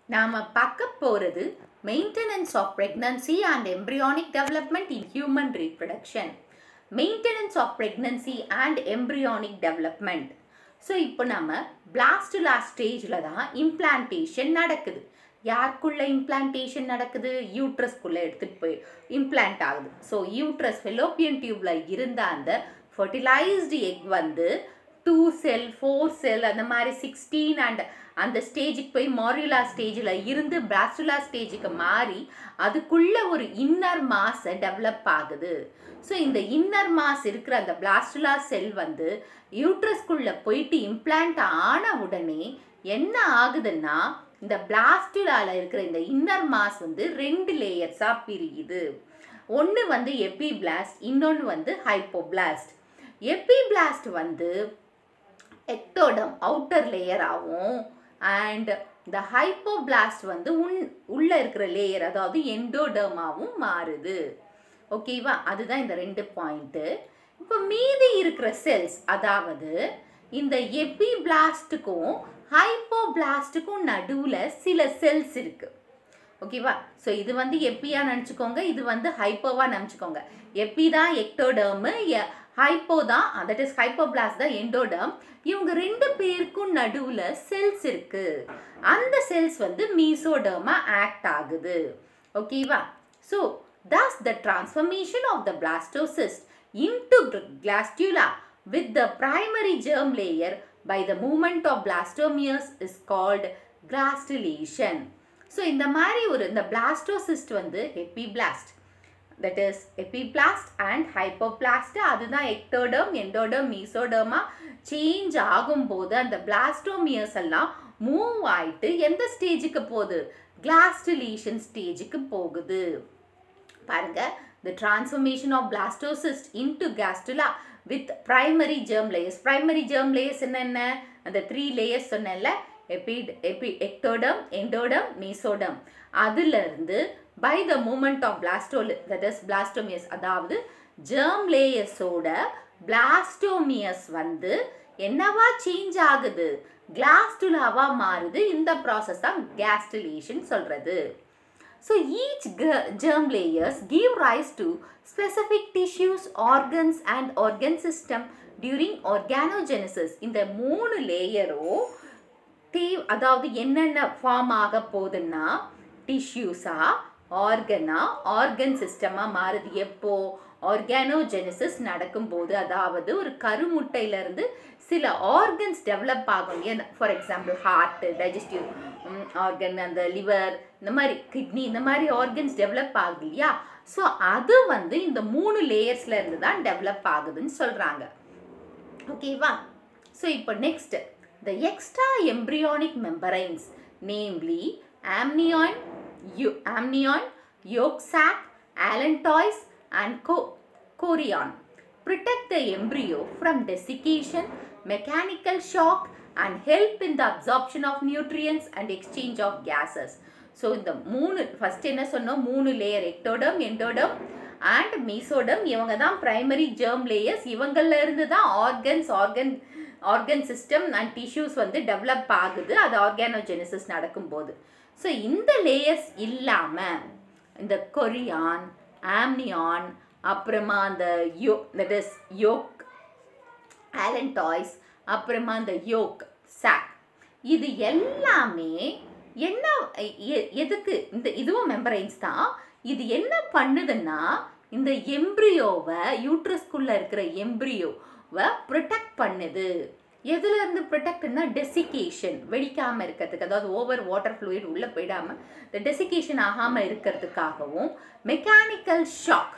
நாம பார்க்க போறது maintenance of pregnancy and embryonic development in human reproduction maintenance of pregnancy and embryonic development so இப்போ நம்ம blastula ஸ்டேஜில் தான் இம்ப்ளான்டேஷன் நடக்குது யாருக்குள்ள இம்ப்ளான்டேஷன் நடக்குது யூட்ரஸ்க்குள்ளே எடுத்துகிட்டு போய் இம்ப்ளான்ட் ஆகுது ஸோ யூட்ரஸ் ஃபெலோப்பியன் டியூப்பில் இருந்த அந்த ஃபர்டிலைஸ்டு எக் வந்து டூ செல் ஃபோர் செல் அந்த மாதிரி சிக்ஸ்டீன் அண்ட் அந்த ஸ்டேஜுக்கு போய் மாரியுலா ஸ்டேஜில் இருந்து பிளாஸ்டுலா ஸ்டேஜுக்கு மாறி அதுக்குள்ள ஒரு இன்னர் மாஸ் டெவலப் ஆகுது ஸோ இந்த இன்னர் மாஸ் இருக்கிற அந்த பிளாஸ்டுலா செல் வந்து யூட்ரஸ்குள்ளே போயிட்டு இம்ப்ளான்ட் ஆன உடனே என்ன ஆகுதுன்னா இந்த பிளாஸ்டுலால இருக்கிற இந்த இன்னர் மாஸ் வந்து ரெண்டு லேயர்ஸாக பிரியுது ஒன்று வந்து எபிபிளாஸ்ட் இன்னொன்று வந்து ஹைப்போபிளாஸ்ட் எபிபிளாஸ்ட் வந்து எக்டோடம் அவுட்டர் லேயராகவும் அண்ட் இந்த ஹைப்போபிளாஸ்ட் வந்து உன் உள்ளே இருக்கிற லேயர் அதாவது எண்டோடர்மாவும் மாறுது ஓகேவா அதுதான் இந்த ரெண்டு பாயிண்ட்டு இப்போ மீதி இருக்கிற செல்ஸ் அதாவது இந்த எபிபிளாஸ்ட்டுக்கும் ஹைப்போபிளாஸ்ட்டுக்கும் நடுவில் சில செல்ஸ் இருக்குது ஓகேவா ஸோ இது வந்து எப்பியா நினச்சிக்கோங்க இது வந்து ஹைப்போவா நினச்சிக்கோங்க எப்பி தான் எக்டோடர்மு ஹைப்போ தான் தட் இஸ் ஹைப்போபிளாஸ் தான் எண்டோடர்ம் இவங்க ரெண்டு பேருக்கும் நடுவில் செல்ஸ் இருக்கு அந்த செல்ஸ் வந்து மீசோடர்மா ஆக்ட் ஆகுது ஓகேவா so thus the transformation of the blastocyst into blastula with the primary germ layer by the movement of blastomeres is called blastulation so இந்த மாதிரி ஒரு இந்த பிளாஸ்டோசிஸ்ட் வந்து epiblast that is epiblast and hypoblast அதுதான் ectoderm endoderm மீசோடர்மா change ஆகும்போது அந்த blastomeres எல்லாம் move ஆயிட்டு எந்த ஸ்டேஜுக்கு போகுது கிளாஸ்டுலேஷன் ஸ்டேஜுக்கு போகுது பாருங்க the transformation of blastocyst into gastrula with primary germ layers primary germ layers என்னென்ன அந்த த்ரீ லேயர்ஸ் சொன்னேன்ல epi epi ectoderm endoderm mesoderm அதிலிருந்து பை த மூமெண்ட் ஆஃப் பிளாஸ்டோல் தட் இஸ் பிளாஸ்டோமியஸ் அதாவது ஜெர்ம் லேயர்ஸோட பிளாஸ்டோமியஸ் வந்து என்னவா சேஞ்ச் ஆகுது கிளாஸ்டுலாவா மாறுது இந்த ப்ராசஸ் தான் கேஸ்டுலேஷன் சொல்றது So each germ layers give rise to specific tissues, organs and organ system during organogenesis. இந்த மூணு லேயரும் தே அதாவது என்னென்ன ஃபார்ம் ஆக போகுதுன்னா டிஷ்யூஸா ஆர்கனா ஆர்கன் சிஸ்டமாக மாறுது எப்போ ஆர்கானோஜெனிசிஸ் நடக்கும்போது அதாவது ஒரு கருமுட்டையிலேருந்து சில ஆர்கன்ஸ் டெவலப் ஆகும் இல்லையா for example heart digestive organ அந்த லிவர் இந்த மாதிரி கிட்னி இந்த மாதிரி ஆர்கன்ஸ் டெவலப் ஆகுது இல்லையா ஸோ அது வந்து இந்த மூணு லேயர்ஸ்ல இருந்து தான் டெவலப் ஆகுதுன்னு சொல்கிறாங்க ஓகேவா ஸோ இப்போ next the extra embryonic membranes namely amnion யு amnion yolk sac allantois and co chorion protect the embryo from desiccation, mechanical shock and help in the absorption of nutrients and exchange of gases. So இந்த மூணு first என்ன சொன்னோம் மூணு layer ectoderm endoderm and mesoderm இவங்க தான் primary germ layers இவங்கள இருந்து தான் organs organ organ system and tissues வந்து டெவலப் ஆகுது அது ஆர்கானோஜெனிசிஸ் நடக்கும்போது ஸோ இந்த லேயர்ஸ் இல்லாமல் இந்த கொரியான் ஆம்னியான் அப்புறமா அந்த யோ தட் இஸ் யோக் ஆலன்டாய்ஸ் அப்புறமா அந்த யோக் சாக் இது எல்லாமே என்ன எதுக்கு இந்த இதுவும் மெம்பரைன்ஸ் தான் இது என்ன பண்ணுதுன்னா இந்த எம்ப்ரியோவை யூட்ரஸ்குள்ளே இருக்கிற எம்ப்ரியோவை ப்ரொடெக்ட் பண்ணுது எதுல இருந்து ப்ரொடெக்ட்னா டெசிகேஷன் வெடிக்காமல் இருக்கிறதுக்கு அதாவது ஓவர் வாட்டர் ஃப்ளூயிட் உள்ளே போயிடாமல் இந்த டெசிகேஷன் ஆகாமல் இருக்கிறதுக்காகவும் மெக்கானிக்கல் ஷாக்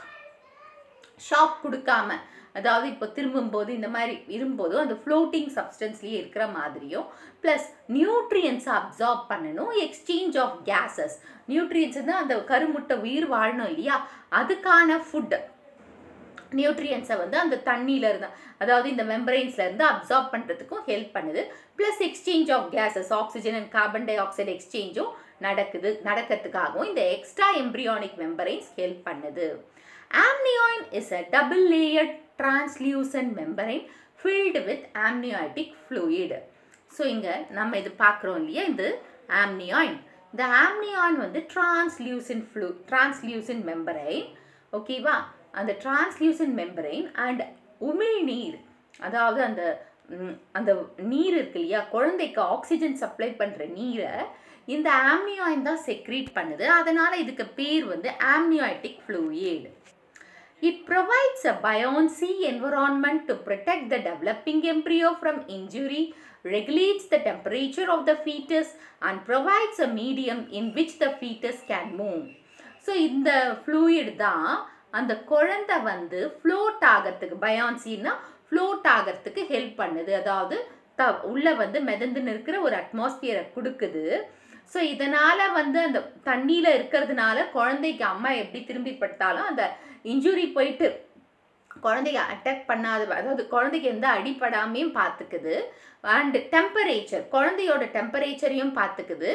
ஷாக் கொடுக்காம அதாவது இப்போ திரும்பும்போது இந்த மாதிரி இரும்போதும் அந்த ஃப்ளோட்டிங் சப்ஸ்டன்ஸ்லேயே இருக்கிற மாதிரியும் ப்ளஸ் நியூட்ரியன்ஸை அப்சார்ப் பண்ணணும் எக்ஸ்சேஞ்ச் ஆஃப் கேஸஸ் நியூட்ரியன்ஸ் தான் அந்த கருமுட்டை உயிர் வாழணும் இல்லையா அதுக்கான ஃபுட்டு நியூட்ரியன்ஸை வந்து அந்த தண்ணியில இருந்து அதாவது இந்த மெம்பரைன்ஸ்ல இருந்து அப்சார்ப் பண்ணுறதுக்கும் ஹெல்ப் பண்ணுது plus exchange of gases oxygen and carbon dioxide எக்ஸ்சேஞ்சும் நடக்குது நடக்கிறதுக்காகவும் இந்த எக்ஸ்ட்ரா எம்ப்ரியானிக் மெம்பரைன்ஸ் ஹெல்ப் பண்ணுது amnion is a double layered translucent membrane filled with amniotic fluid so இங்கே நம்ம இது பார்க்குறோம் இல்லையா இது amnion இந்த ஆம்னியான் வந்து டிரான்ஸ்லியூசின் ஃப்ளூ டிரான்ஸ்லியூசின் மெம்பரைன் ஓகேவா அந்த டிரான்ஸ்லியூசின் மெம்பரைன் அண்ட் உமிழ்நீர் அதாவது அந்த ம், அந்த நீர் இருக்கு இல்லையா குழந்தைக்கு ஆக்சிஜன் சப்ளை பண்ணுற நீரை இந்த ஆம்னியாயின் தான் செக்ரீட் பண்ணுது அதனால இதுக்கு பேர் வந்து amniotic fluid It provides a buoyancy environment to protect the developing embryo from injury, regulates the temperature of the fetus, and provides a medium in which the fetus can move. So இந்த fluid தான் அந்த குழந்தை வந்து float ஆகிறதுக்கு பயான்சின்னா float ஆகிறதுக்கு help பண்ணுது அதாவது த உள்ள வந்து மிதந்துன்னு இருக்கிற ஒரு அட்மாஸ்பியரை கொடுக்குது ஸோ இதனால் வந்து அந்த தண்ணியில் இருக்கிறதுனால குழந்தைக்கு அம்மா எப்படி திரும்பி படுத்தாலும் அந்த இன்ஜுரி போயிட்டு குழந்தைய அட்டாக் பண்ணாத அதாவது குழந்தைக்கு எந்த அடிப்படாமையும் பார்த்துக்குது அண்ட் டெம்பரேச்சர் குழந்தையோட டெம்பரேச்சரையும் பார்த்துக்குது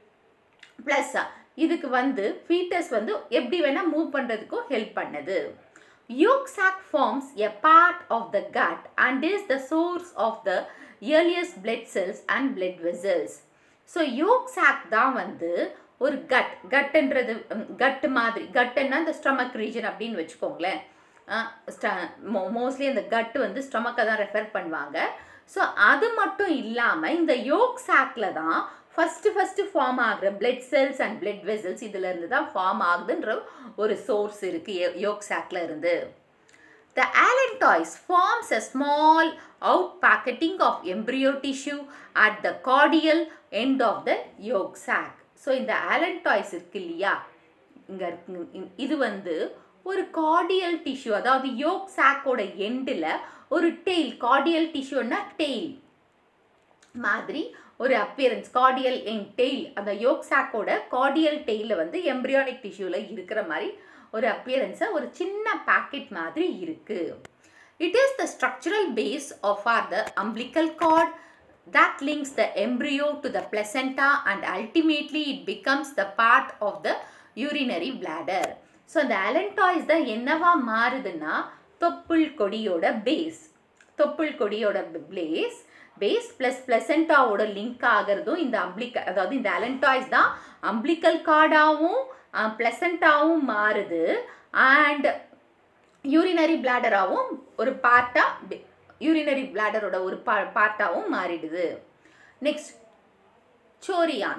ப்ளஸ் இதுக்கு வந்து ஃபீட்டஸ் வந்து எப்படி வேணால் மூவ் பண்ணுறதுக்கும் ஹெல்ப் பண்ணுது Yolk sac forms a part of the gut and is the source of the earliest blood cells and blood vessels. So yolk sac தான் வந்து ஒரு கட் கட்டுன்றது கட்டு மாதிரி கட்டுன்னா இந்த ஸ்டொமக் ரீஜன் அப்படின்னு வச்சுக்கோங்களேன் மோஸ்ட்லி அந்த கட்டு வந்து ஸ்டொமக்கை தான் ரெஃபர் பண்ணுவாங்க ஸோ அது மட்டும் இல்லாமல் இந்த யோக் சாக்கில் தான் ஃபஸ்ட்டு ஃபஸ்ட்டு ஃபார்ம் ஆகுற blood cells and blood vessels இருந்து தான் ஃபார்ம் ஆகுதுன்ற ஒரு சோர்ஸ் இருக்குது யோக் சாக்கில் இருந்து The allantois forms a small out packeting of embryo tissue at the caudal end of the yolk sac. So இந்த allantois இருக்கு இல்லையா இங்கே இருக்கு இது வந்து ஒரு கார்டியல் டிஷ்யூ அதாவது யோக் சாக்கோட எண்டில் ஒரு டெய்ல் கார்டியல் டிஷ்யூன்னா டெய்ல் மாதிரி ஒரு அப்பியரன்ஸ் கார்டியல் எங் டெய்ல் அந்த யோக் சாக்கோட கார்டியல் டெய்லில் வந்து எம்ப்ரியானிக் டிஷ்யூவில் இருக்கிற மாதிரி ஒரு அப்பியரன்ஸை ஒரு சின்ன பாக்கெட் மாதிரி இருக்கு it is the structural base of or the umbilical cord that links the embryo to the placenta and ultimately it becomes the part of the urinary bladder so அந்த allantois தான் என்னவா மாறுதுன்னா தொப்புள் கொடியோட பேஸ் தொப்புள் கொடியோட பேஸ் பேஸ் ப்ளஸ் பிளசண்டாவோட link ஆகிறதும் இந்த அம்ப்ளிக்க அதாவது இந்த அலன்டாய்ஸ் தான் அம்ப்ளிக்கல் கார்டாகவும் ப்ளசண்டாகவும் மாறுது அண்ட் யூரினரி பிளாடராகவும் ஒரு பார்ட்டாக யூரினரி பிளாடரோட ஒரு பா பார்ட்டாகவும் மாறிடுது next chorion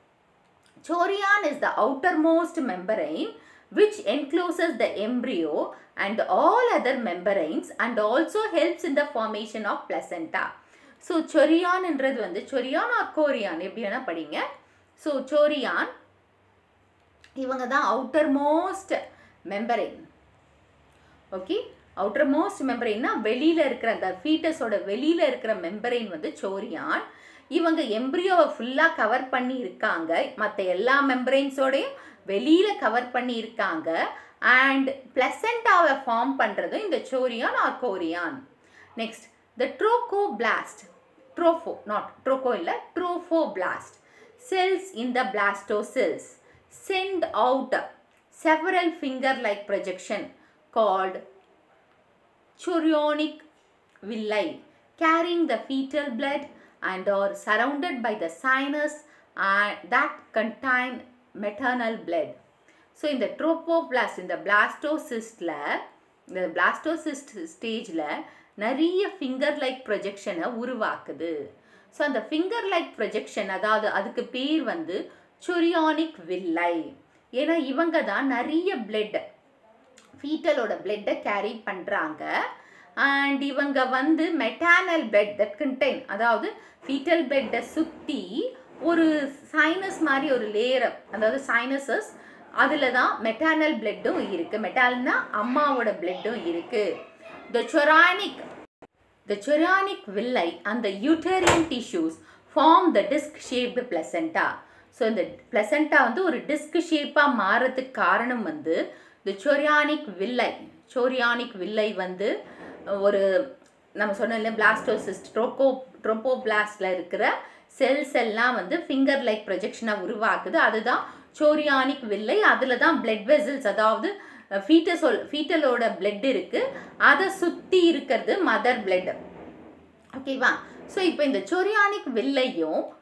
Chorion is the outermost membrane which encloses the embryo and all other membranes and also helps in the formation of placenta. So சொரியான்ன்றது வந்து சொரியான் ஆர் கோரியான் எப்படி வேணால் படிங்க ஸோ சோரியான் இவங்க தான் outermost membrane okay outermost மெம்பரைன்னா வெளியில் இருக்கிற அந்த ஃபீட்டஸோட வெளியில் இருக்கிற மெம்பரைன் வந்து சோரியான் இவங்க எம்ப்ரியோவை ஃபுல்லாக கவர் பண்ணி இருக்காங்க மற்ற எல்லா மெம்பரைன்ஸோடையும் வெளியில் கவர் பண்ணி இருக்காங்க அண்ட் பிளசண்டாவை ஃபார்ம் பண்ணுறதும் இந்த chorion or chorion next the trocho blast tropho not trocho இல்லை trophoblast cells in the blastocells send out several finger-like projection called chorionic villi carrying the fetal blood and are surrounded by the sinus uh, that contain maternal blood. So இந்த trophoblast இந்த பிளாஸ்டோசிஸ்டில் இந்த blastocyst ஸ்டேஜில் நிறைய finger like ப்ரொஜெக்ஷனை உருவாக்குது so அந்த finger like projection அதாவது அதுக்கு பேர் வந்து சுரியானிக் வில்லை ஏன்னா இவங்க தான் நிறைய பிளட் ஃபீட்டலோட பிளட்டை கேரி பண்ணுறாங்க அண்ட் இவங்க வந்து மெட்டானல் பெட் தட் கண்டெயின் அதாவது ஃபீட்டல் பெட்டை சுற்றி ஒரு சைனஸ் மாதிரி ஒரு லேயர் அதாவது சைனசஸ் அதில் தான் மெட்டானல் பிளட்டும் இருக்குது மெட்டால்னா அம்மாவோட பிளட்டும் இருக்குது the chorionic The chorionic villi and the uterine tissues form the disc shaped placenta. So இந்த placenta வந்து ஒரு டிஸ்க் ஷேப்பாக மாறதுக்கு காரணம் வந்து இந்த chorionic villi chorionic villi வந்து ஒரு நம்ம சொன்ன இல்லை பிளாஸ்டோசிஸ்ட் ட்ரோகோ ட்ரோப்போபிளாஸ்டில் இருக்கிற செல்ஸ் எல்லாம் வந்து ஃபிங்கர் லைக் ப்ரொஜெக்ஷனாக உருவாக்குது அதுதான் சோரியானிக் வில்லை அதில் தான் பிளட் வெசல்ஸ் அதாவது ஃபீட்டஸோல் ஃபீட்டலோட பிளட் இருக்குது அதை சுற்றி இருக்கிறது மதர் பிளட் ஓகேவா ஸோ இப்போ இந்த சொரியானிக் வில்லையும்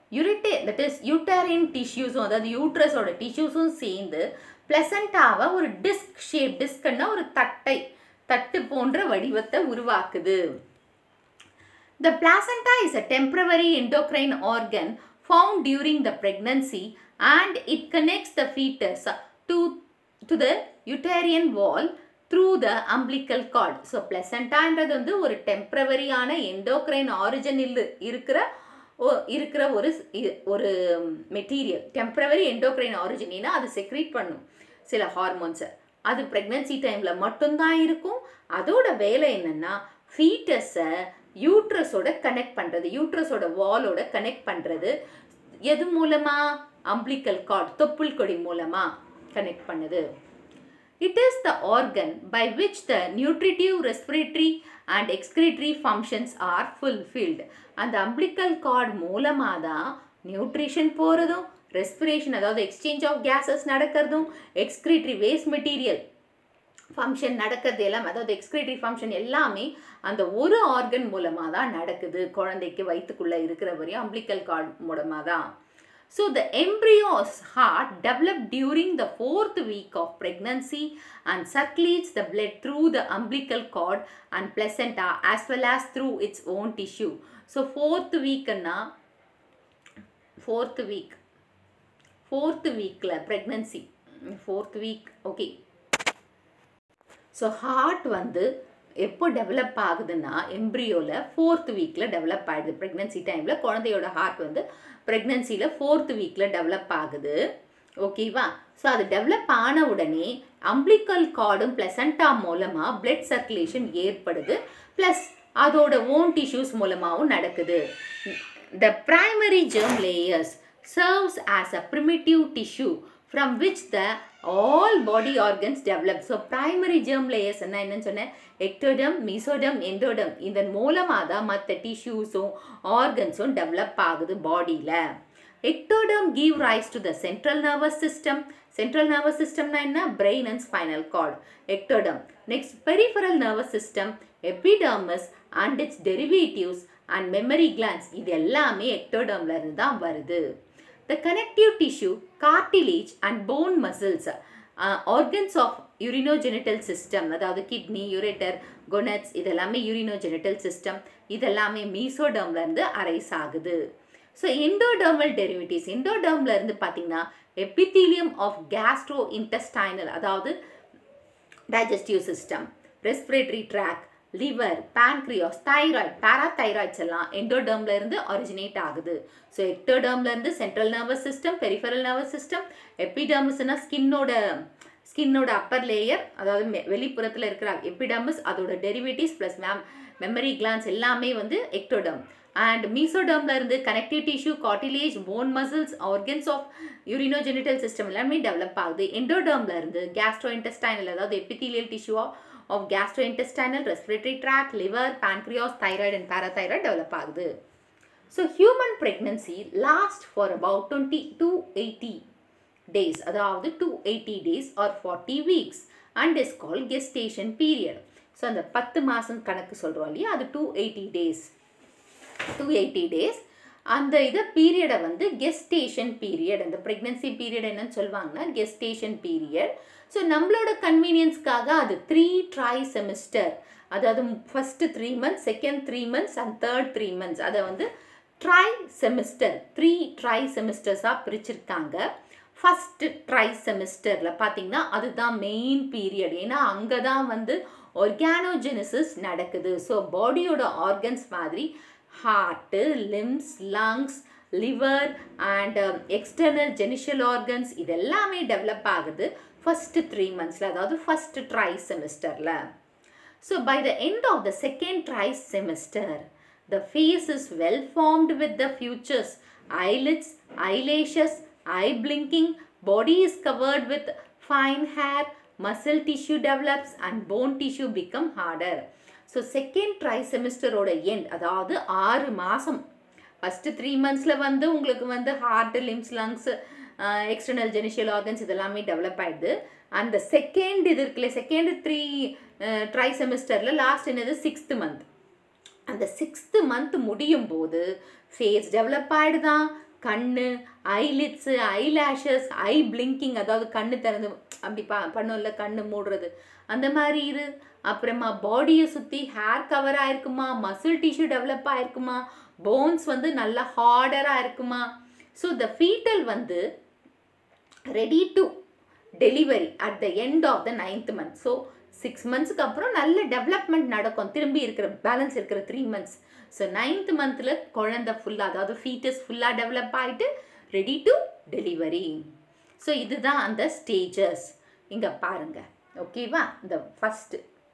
யூரிட்டே தட் இஸ் யூட்டரின் டிஷ்யூஸும் அதாவது யூட்ரஸோட டிஷ்யூஸும் சேர்ந்து பிளசண்டாவை ஒரு டிஸ்க் ஷேப் டிஸ்க்னா ஒரு தட்டை தட்டு போன்ற வடிவத்தை உருவாக்குது The placenta is a temporary endocrine organ found during the pregnancy and it connects the fetus to, to the uterine wall through the umbilical cord. So பிளசண்டான்றது வந்து ஒரு டெம்ப்ரவரியான எண்டோக்ரைன் ஆரிஜனில் இருக்கிற ஓ- இருக்கிற ஒரு ஸ்- இ- ஒரு மெட்டீரியல் டெம்ப்ரவரி எண்டோக்ரைன் ஆரிஜினா அது செக்ரீட் பண்ணும் சில ஹார்மோன்ஸை அது ப்ரெக்னன்சி டைமில் மட்டும்தான் இருக்கும் அதோட வேலை என்னன்னா ஃபீட்டஸை யூட்ரஸோட கனெக்ட் பண்ணுறது யூட்ரஸோட வாலோட கனெக்ட் பண்ணுறது எது மூலமா அம்பிளிக்கல் கார்ட் தொப்புள் கொடி மூலமா கனெக்ட் பண்ணுது It is the organ by which the nutritive, respiratory and excretory functions are fulfilled. அந்த umbilical cord மூலமாக தான் நியூட்ரிஷன் போகிறதும் ரெஸ்பிரேஷன் அதாவது எக்ஸ்சேஞ்ச் ஆஃப் கேஸஸ் நடக்கிறதும் எக்ஸ்கிரிட்டரி வேஸ்ட் மெட்டீரியல் ஃபங்க்ஷன் நடக்கிறது எல்லாம் அதாவது எக்ஸ்கிரிட்டரி ஃபங்க்ஷன் எல்லாமே அந்த ஒரு ஆர்கன் மூலமாக தான் நடக்குது குழந்தைக்கு வயிற்றுக்குள்ளே இருக்கிற வரையும் அம்பிளிக்கல் கார்டு மூலமாக தான் so the embryo's heart developed during the fourth week of pregnancy and circulates the blood through the umbilical cord and placenta as well as through its own tissue. So fourth வீக்குன்னா fourth week fourth வீக்கில் pregnancy fourth week okay so heart வந்து எப்போ develop ஆகுதுன்னா எம்ப்ரியோவில் fourth வீக்கில் develop ஆகிடுது pregnancy டைமில் குழந்தையோட ஹார்ட் வந்து ப்ரெக்னன்சியில் ஃபோர்த் வீக்கில் டெவலப் ஆகுது ஓகேவா ஸோ அது டெவலப் ஆன உடனே அம்பிளிக்கல் கார்டும் பிளசண்டா மூலமாக பிளட் சர்க்குலேஷன் ஏற்படுது ப்ளஸ் அதோட ஓன் டிஷ்யூஸ் மூலமாகவும் நடக்குது the primary germ layers serves as a primitive tissue from which the all body organs develop so primary germ layers என்ன என்னன்னு சொன்னேன் எக்டோடம் மீசோடம் எண்டோடம் இதன் மூலமாக தான் மற்ற டிஷ்யூஸும் ஆர்கன்ஸும் டெவலப் ஆகுது பாடியில் ectoderm give rise to the central nervous system central nervous சிஸ்டம்னா என்ன brain and spinal cord ectoderm next peripheral nervous system epidermis and its derivatives and mammary glands இது எல்லாமே எக்டோடர்ம்ல இருந்து தான் வருது the connective tissue cartilage and bone muscles organs of urinogenital system அதாவது kidney ureter gonads இதெல்லாமே யூரினோஜெனிட்டல் சிஸ்டம் இதெல்லாமே மீசோடர்ம்ல இருந்து அரைஸ் ஆகுது ஸோ எண்டோடர்மல் டெரிவேட்டிவ்ஸ் எண்டோடர்ம்ல இருந்து பார்த்தீங்கன்னா எபித்தீலியம் ஆஃப் கேஸ்ட்ரோ இன்டஸ்டைனல் அதாவது digestive system respiratory tract liver pancreas thyroid parathyroids எல்லாம் எண்டோடர்ம்ல இருந்து ஒரிஜினேட் ஆகுது ஸோ எக்டோடர்ம்ல இருந்து central nervous system peripheral nervous system எபிடர்மஸ்னா ஸ்கின்னோட ஸ்கின்னோட அப்பர் லேயர் அதாவது மெ- வெளிப்புறத்தில் இருக்கிற எபிடர்மஸ் அதோட டெரிவேட்டிவ்ஸ் ப்ளஸ் மேம் மெமரி கிளான்ஸ் எல்லாமே வந்து எக்டோடர்ம் அண்ட் மீசோடர்ம்ல இருந்து connective tissue cartilage bone muscles organs of urinogenital system எல்லாமே டெவலப் ஆகுது எண்டோடர்ம்ல இருந்து கேஸ்ட்ரோ இன்டெஸ்டைனல் அதாவது epithelial tissue of gastrointestinal respiratory tract liver pancreas thyroid and parathyroid develop ஆகுது so human pregnancy last for about twenty two eighty days அதாவது two eighty days or forty weeks and is call gestation period so அந்த பத்து மாதம் கணக்கு சொல்கிறோம் இல்லையா அது two eighty days two eighty days அந்த இதை பீரியடை வந்து கெஸ்டேஷன் பீரியட் அந்த ப்ரெக்னன்சி பீரியட் என்னன்னு சொல்லுவாங்கன்னா கெஸ்டேஷன் பீரியட் ஸோ நம்மளோட கன்வீனியன்ஸ்க்காக அது த்ரீ ட்ரை செமிஸ்டர் அதாவது first three months second three months and third three months அதை வந்து ட்ரை செமிஸ்டர் த்ரீ ட்ரை செமிஸ்டர்ஸாக பிரிச்சிருக்காங்க ஃபஸ்ட்டு ட்ரை செமிஸ்டரில் பார்த்தீங்கன்னா அதுதான் மெயின் பீரியட் ஏன்னா அங்கே தான் வந்து ஒர்கானோஜெனிசிஸ் நடக்குது ஸோ பாடியோட ஆர்கன்ஸ் மாதிரி heart limbs lungs liver and external genital organs இது எல்லாமே டெவலப் ஆகுது ஃபஸ்ட்டு த்ரீ மந்த்ஸில் அதாவது ஃபஸ்ட்டு ட்ரை செமிஸ்டரில் So by the end of the second trimester, the face is well formed with the features, eyelids, eyelashes, eye blinking, body is covered with fine hair, muscle tissue develops and bone tissue become harder. So second ட்ரை செமிஸ்டரோட end அதாவது ஆறு மாதம் first three மந்த்ஸில் வந்து உங்களுக்கு வந்து heart limbs lungs external genital organs இதெல்லாமே டெவலப் ஆயிடுது அந்த செகண்ட் இது இருக்குல்ல செகண்ட் த்ரீ ட்ரை செமிஸ்டரில் லாஸ்ட் என்னது சிக்ஸ்த்து மந்த் அந்த சிக்ஸ்த்து மந்த் முடியும் போது ஃபேஸ் டெவலப் ஆகிடுதான் கண்ணு ஐலிட்ஸு ஐலாஷஸ் ஐ பிளிங்கிங் அதாவது கண்ணு திறந்து அப்படி பா பண்ணும்ல கண்ணு மூடுறது அந்த மாதிரி இரு அப்புறமா பாடியை சுற்றி ஹேர் கவர் ஆயிருக்குமா மசில் டிஷ்யூ டெவலப் ஆயிருக்குமா போன்ஸ் வந்து நல்லா ஹார்டராக இருக்குமா ஸோ த ஃபீட்டல் வந்து ready to delivery at the end of the ninth month so six மந்த்ஸ்க்கு அப்புறம் நல்ல டெவலப்மெண்ட் நடக்கும் திரும்பி இருக்கிற பேலன்ஸ் இருக்கிற த்ரீ மந்த்ஸ் ஸோ நைன்த் மந்தில் குழந்தை ஃபுல்லாக அதாவது ஃபீட்டஸ் ஃபுல்லாக டெவலப் ஆகிட்டு ரெடி டு டெலிவரி ஸோ இதுதான் அந்த ஸ்டேஜஸ் இங்கே பாருங்கள் ஓகேவா இந்த ஃபஸ்ட்டு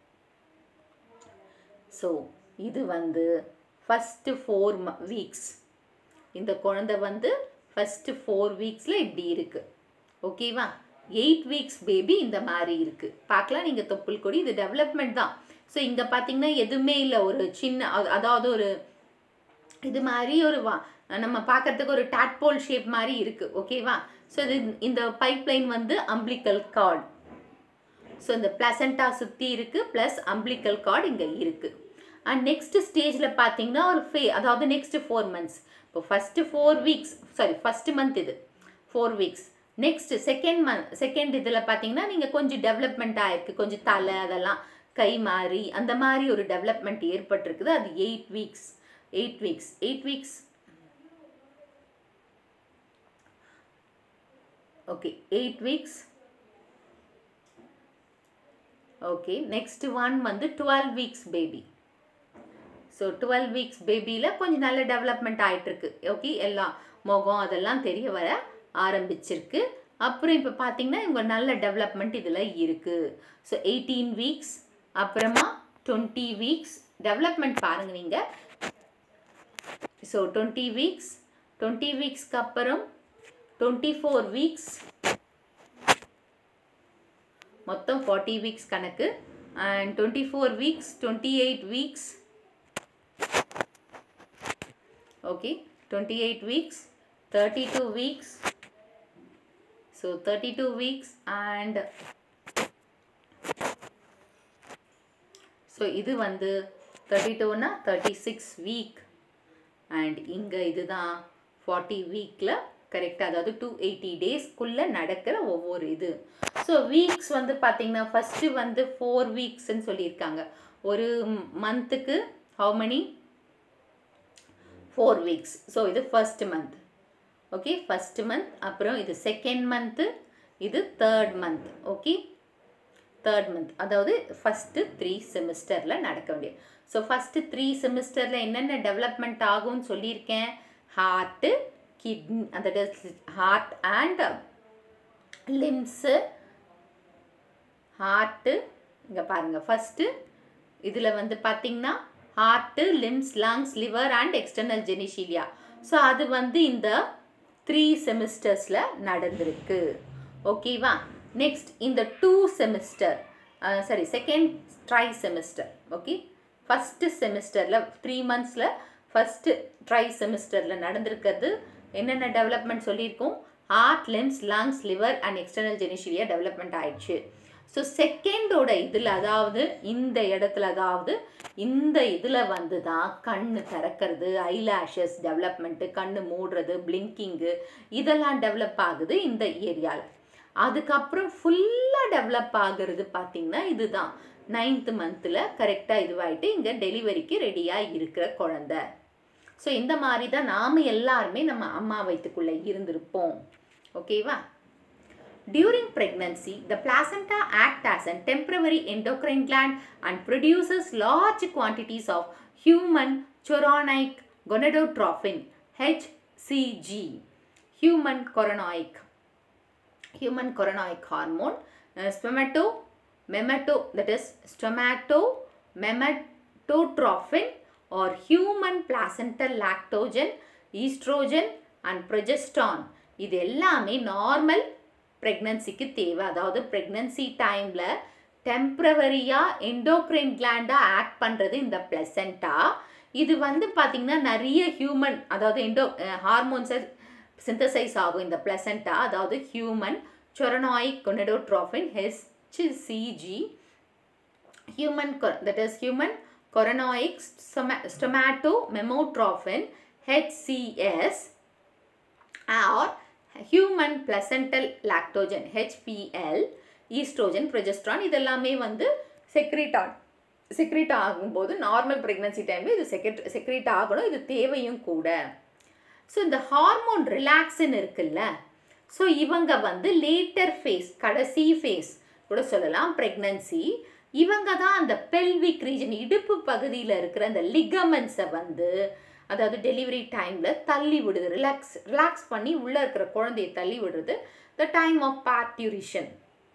ஸோ இது வந்து ஃபஸ்ட்டு ஃபோர் ம வீக்ஸ் இந்த குழந்தை வந்து ஃபஸ்ட்டு ஃபோர் வீக்ஸில் இப்படி இருக்குது ஓகேவா எயிட் வீக்ஸ் பேபி இந்த மாதிரி இருக்குது பார்க்கலாம் நீங்கள் தொப்புள் கொடி இது டெவலப்மெண்ட் தான் ஸோ இங்கே பார்த்தீங்கன்னா எதுவுமே இல்லை ஒரு சின்ன அ- அதாவது ஒரு இது மாதிரி ஒரு வா நம்ம பார்க்கறதுக்கு ஒரு டாட்போல் ஷேப் மாதிரி இருக்குது ஓகேவா ஸோ இது இந்த பைப்லைன் வந்து அம்பிளிக்கல் கார்டு ஸோ இந்த பிளசண்டா சுற்றி இருக்குது ப்ளஸ் அம்பிளிக்கல் கார்டு இங்கே இருக்குது அண்ட் நெக்ஸ்ட் ஸ்டேஜில் பார்த்தீங்கன்னா ஒரு ஃபே அதாவது நெக்ஸ்ட் ஃபோர் மந்த்ஸ் இப்போ first four weeks sorry first month இது four weeks next second month second இதில் பார்த்தீங்கன்னா நீங்கள் கொஞ்சம் டெவலப்மெண்ட் ஆயிருக்கு கொஞ்சம் தலை அதெல்லாம் கை மாறி அந்த மாதிரி ஒரு டெவலப்மெண்ட் ஏற்பட்டிருக்குது அது eight weeks eight weeks eight weeks okay eight weeks okay next one வந்து twelve weeks baby so twelve weeks பேபியில் கொஞ்சம் நல்ல டெவலப்மெண்ட் ஆயிட்டிருக்கு ஓகே எல்லாம் முகம் அதெல்லாம் தெரிய வர ஆரம்பிச்சிருக்கு அப்புறம் இப்போ பார்த்தீங்கன்னா இவங்க நல்ல டெவலப்மெண்ட் இதில் இருக்குது ஸோ எயிட்டீன் வீக்ஸ் அப்புறமா டுவெண்ட்டி வீக்ஸ் டெவலப்மெண்ட் பாருங்க நீங்கள் ஸோ டுவெண்ட்டி வீக்ஸ் டுவெண்ட்டி வீக்ஸ்க்கு அப்புறம் டுவெண்ட்டி ஃபோர் வீக்ஸ் மொத்தம் ஃபார்ட்டி வீக்ஸ் கணக்கு and twenty four weeks twenty eight weeks okay twenty eight weeks thirty two weeks so thirty two weeks and so இது வந்து thirty டூனா thirty six week and இங்கே இதுதான் forty வீக்கில் கரெக்டாக அதாவது டூ எயிட்டி டேஸ்க்குள்ளே நடக்கிற ஒவ்வொரு இது ஸோ வீக்ஸ் வந்து பார்த்தீங்கன்னா ஃபஸ்ட்டு வந்து ஃபோர் வீக்ஸ்ன்னு சொல்லியிருக்காங்க ஒரு மந்த்துக்கு how many four weeks so இது first month okay first month அப்புறம் இது செகண்ட் மந்த்து இது third month okay third month அதாவது ஃபஸ்ட்டு த்ரீ செமிஸ்டரில் நடக்க வேண்டியது ஸோ ஃபஸ்ட்டு த்ரீ செமிஸ்டரில் என்னென்ன டெவலப்மெண்ட் ஆகும்னு சொல்லியிருக்கேன் ஹார்ட்டு கிட்னி அந்த ஹார்ட் அண்ட் லிம்ஸு ஹார்ட்டு இங்கே பாருங்கள் ஃபஸ்ட்டு இதில் வந்து பார்த்தீங்கன்னா heart limbs lungs liver and external genitalia so அது வந்து இந்த த்ரீ செமிஸ்டர்ஸில் நடந்திருக்கு ஓகேவா நெக்ஸ்ட் இந்த டூ செமிஸ்டர் சரி second trimester okay first செமிஸ்டரில் த்ரீ மந்த்ஸில் ஃபஸ்ட்டு ட்ரை செமிஸ்டரில் நடந்திருக்கிறது என்னென்ன டெவலப்மெண்ட் சொல்லியிருக்கோம் heart limbs lungs liver and external genitalia development ஆயிடுச்சு ஸோ செகண்டோட இதில் அதாவது இந்த இடத்துல அதாவது இந்த இதில் வந்து தான் கண்ணு திறக்கிறது ஐலாஷஸ் டெவலப்மெண்ட்டு கண்ணு மூடுறது பிளிங்கிங்கு இதெல்லாம் டெவலப் ஆகுது இந்த ஏரியாவில் அதுக்கப்புறம் ஃபுல்லாக டெவலப் ஆகுறது பார்த்திங்கன்னா இதுதான் நைன்த்து மந்தில் கரெக்டாக இதுவாயிட்டு இங்கே டெலிவரிக்கு ரெடியாக இருக்கிற குழந்தை ஸோ இந்த மாதிரி தான் நாம் எல்லாருமே நம்ம அம்மா வயிற்றுக்குள்ளே இருந்திருப்போம் ஓகேவா During pregnancy, the placenta acts as a temporary endocrine gland and produces large quantities of human chorionic gonadotrophin HCG, human chorionic, human chorionic hormone, uh, spermato, memato, that is stomato, mematotrophin or human placental lactogen, estrogen and progesterone இது எல்லாமே normal ப்ரெக்னன்சிக்கு தேவை அதாவது pregnancy டைமில் டெம்ப்ரவரியாக endocrine கிளாண்டாக act பண்ணுறது இந்த பிளசண்டா இது வந்து பார்த்திங்கன்னா நிறைய ஹியூமன் அதாவது எண்டோ ஹார்மோன்ஸை சிந்தசைஸ் ஆகும் இந்த பிளசண்டா அதாவது human chorionic gonadotrophin HCG human cor- that is human coronoic stoma- stomatomemotrophin HCS or human placental lactogen HPL estrogen progesterone இதெல்லாமே வந்து செக்ரீட் ஆகும் செக்ரீட் ஆகும்போது நார்மல் ப்ரெக்னன்சி டைமில் இது செக்ரெட் செக்ரீட் ஆகணும் இது தேவையும் கூட ஸோ இந்த ஹார்மோன் ரிலாக்ஸின் இருக்குல்ல ஸோ இவங்க வந்து லேட்டர் ஃபேஸ் கடைசி ஃபேஸ் கூட சொல்லலாம் ப்ரெக்னன்சி இவங்க தான் அந்த பெல்விக் ரீஜன் இடுப்பு பகுதியில் இருக்கிற அந்த லிகமெண்ட்ஸை வந்து அதாவது டெலிவரி டைமில் தள்ளி விடுது ரிலாக்ஸ் ரிலாக்ஸ் பண்ணி உள்ளே இருக்கிற குழந்தையை தள்ளி விடுறது the time of parturition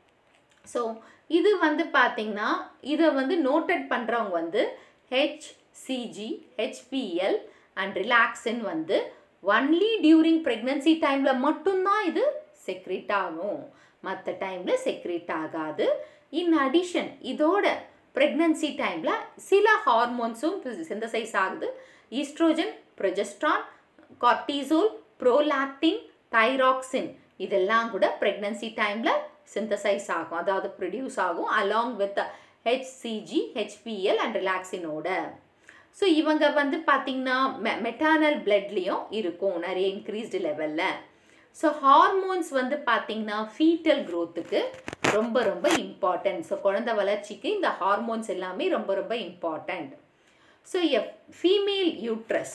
so இது வந்து பார்த்திங்கன்னா இதை வந்து நோட்டட் பண்ணுறவங்க வந்து ஹெச்சிஜி ஹெச்பிஎல் அண்ட் ரிலாக்ஸின் வந்து ஒன்லி டியூரிங் ப்ரெக்னன்சி டைமில் மட்டும்தான் இது செக்ரேட் ஆகும் மற்ற டைமில் செக்ரேட் ஆகாது இன் அடிஷன் இதோட ப்ரெக்னன்சி டைமில் சில ஹார்மோன்ஸும் சிந்தசைஸ் ஆகுது estrogen progesterone cortisol prolactin thyroxine இதெல்லாம் கூட ப்ரெக்னன்சி டைமில் சிந்தசைஸ் ஆகும் அதாவது ப்ரொடியூஸ் ஆகும் along with HCG HPL and ரிலாக்ஸினோட ஸோ இவங்க வந்து பார்த்திங்கன்னா மெ மெட்டானல் பிளட்லேயும் இருக்கும் நிறைய இன்க்ரீஸ்டு லெவலில் ஸோ ஹார்மோன்ஸ் வந்து பார்த்திங்கன்னா ஃபீட்டல் க்ரோத்துக்கு ரொம்ப ரொம்ப இம்பார்ட்டன்ட் ஸோ குழந்த வளர்ச்சிக்கு இந்த ஹார்மோன்ஸ் எல்லாமே ரொம்ப ரொம்ப important so a female uterus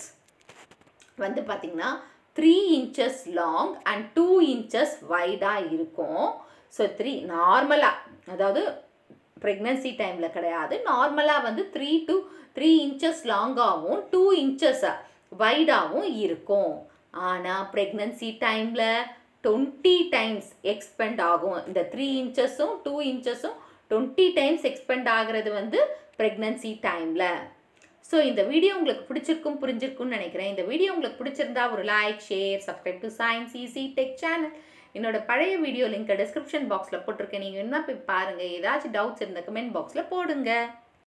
வந்து பார்த்திங்கன்னா three inches long and two inches வைடாக இருக்கும் ஸோ த்ரீ நார்மலாக அதாவது ப்ரெக்னன்சி டைமில் கிடையாது நார்மலாக வந்து த்ரீ டு த்ரீ இன்ச்சஸ் லாங்காகவும் டூ இன்ச்சஸ் வைடாகவும் இருக்கும் ஆனால் ப்ரெக்னன்சி டைமில் டுவெண்ட்டி டைம்ஸ் எக்ஸ்பெண்ட் ஆகும் இந்த த்ரீ இன்ச்சஸும் டூ இன்ச்சஸும் டுவெண்ட்டி டைம்ஸ் எக்ஸ்பெண்ட் ஆகிறது வந்து ப்ரெக்னன்சி டைமில் ஸோ இந்த வீடியோ உங்களுக்கு பிடிச்சிருக்கும் புரிஞ்சிருக்கும்னு நினைக்கிறேன் இந்த வீடியோ உங்களுக்கு பிடிச்சிருந்தா ஒரு like share subscribe to science easy tech channel என்னோட பழைய வீடியோ லிங்க்கை டிஸ்கிரிப்ஷன் பாக்ஸில் போட்டிருக்கேன் நீங்கள் என்ன போய் பாருங்கள் ஏதாச்சும் டவுட்ஸ் இருந்த கமெண்ட் பாக்ஸில் போடுங்க